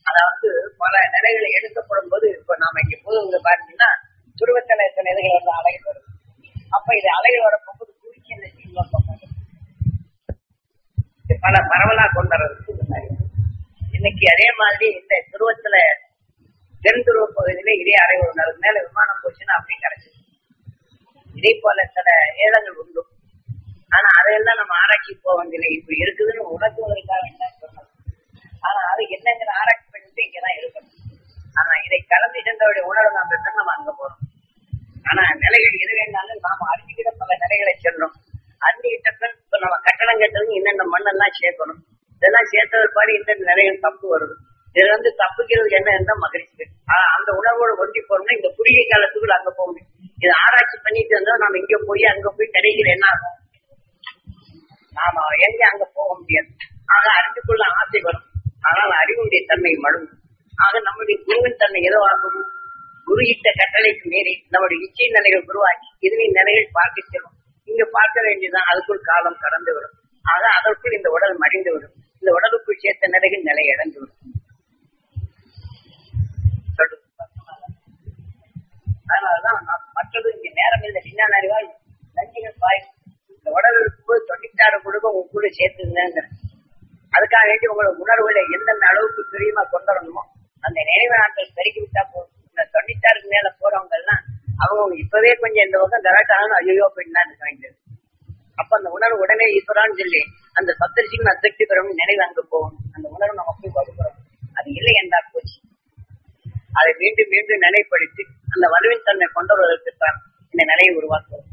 அதாவது பல நிலைகளை எடுக்கப்படும் போது இப்ப நாம இங்க போது பாத்தீங்கன்னா துருவத்தில் எத்தனை இதுகள் வந்து அலைகள் வரும் அப்ப இது அலைகள் வரப்போது குறுக்கி இந்த ஜீவன் பார்ப்பாங்க இது பல பரவலா கொண்டுறதுக்கு இன்னைக்கு அதே மாதிரி இந்த துருவத்துல தென் துருவ பகுதியில இதே அறை வரும் அதுக்கு மேல விமானம் போச்சுன்னா அப்படி கிடைச்சிது இதே போல சில ஏதங்கள் உண்டு ஆனா அதெல்லாம் நம்ம ஆராய்ச்சி போக வேண்டியது இப்ப இருக்குதுன்னு உணர்த்துவதற்காக என்ன சொன்னது ஆனா அது என்னங்கிற ஆராய்ச்சி பண்ணிட்டு இங்கதான் இருக்கணும் ஆனா இதை கலந்து சென்றவருடைய உணர்வு நம்ம தான் நம்ம அங்க போறோம் ஆனா நிலைகள் எது வேணாலும் நாம அறிஞ்சுக்கிட்ட பல நிலைகளை செல்றோம் அறிஞ்சுக்கிட்ட இப்ப நம்ம கட்டணம் கட்டுறது என்னென்ன மண்ணெல்லாம் சேர்க்கணும் இதெல்லாம் சேர்த்தது பாடி இந்த நிலைகள் தப்பு வருது இதுல இருந்து தப்புக்கிறது என்ன இருந்தா மகிழ்ச்சி ஆனா அந்த உணர்வோட ஒன்றி போறோம்னா இந்த குறுகிய காலத்துக்குள்ள அங்க போக முடியும் இதை ஆராய்ச்சி பண்ணிட்டு இருந்தா நம்ம இங்க போய் அங்க போய் கிடைக்கிற என்ன ஆகும் நாம எங்க அங்க போக முடியாது ஆக அறிந்து கொள்ள ஆசை வரும் ஆனால் அறிவுடைய தன்மை மழும் ஆக நம்முடைய குருவின் தன்மை எதுவாகும் குருயிட்ட கட்டளைக்கு மீறி நம்முடைய இச்சை நிலைகள் உருவாக்கி இருவின் நிலைகள் பார்க்க செல்லும் இங்க பார்க்க வேண்டியதுதான் அதுக்குள் காலம் கடந்து விடும் ஆக அதற்குள் இந்த உடல் மடிந்து விடும் இந்த உடலுக்குள் சேர்த்த நிலைகள் நிலை இழந்து விடும் சொல்லு. அதனாலதான் நான் மற்றது இங்க நேரம் இல்லை விஞ்ஞான அறிவால் நஞ்சுகள் பாய் இந்த உடல் இருக்கும்போது தொண்ணூத்தாறு குடும்பம் உங்க கூட சேர்த்துங்க அதுக்காக வேண்டி உங்களோட உணர்வுகளை எந்தெந்த அளவுக்கு பிரியமா கொண்டு வரணுமோ அந்த நினைவு நாட்கள் பெருக்கி விட்டா போதும் இந்த தொண்ணூத்தாறுக்கு மேல போறவங்க எல்லாம் அவங்க இப்பவே கொஞ்சம் இந்த பக்கம் கராட்டாலும் ஐயோ அப்படின்னா இருக்க வேண்டியது அப்ப அந்த உணர்வு உடனே ஈஸ்வரான்னு சொல்லி அந்த சப்தரிசிக்கும் அசக்தி பெறவும் நினைவு அங்க போகும் அந்த உணர்வு நம்ம போய் கொடுக்குறோம் அது இல்லை என்றால் போச்சு அதை மீண்டும் மீண்டும் நினைப்படுத்தி அந்த வலுவின் தன்மை கொண்டு வருவதற்குத்தான் இந்த நிலையை உருவாக்குவோம்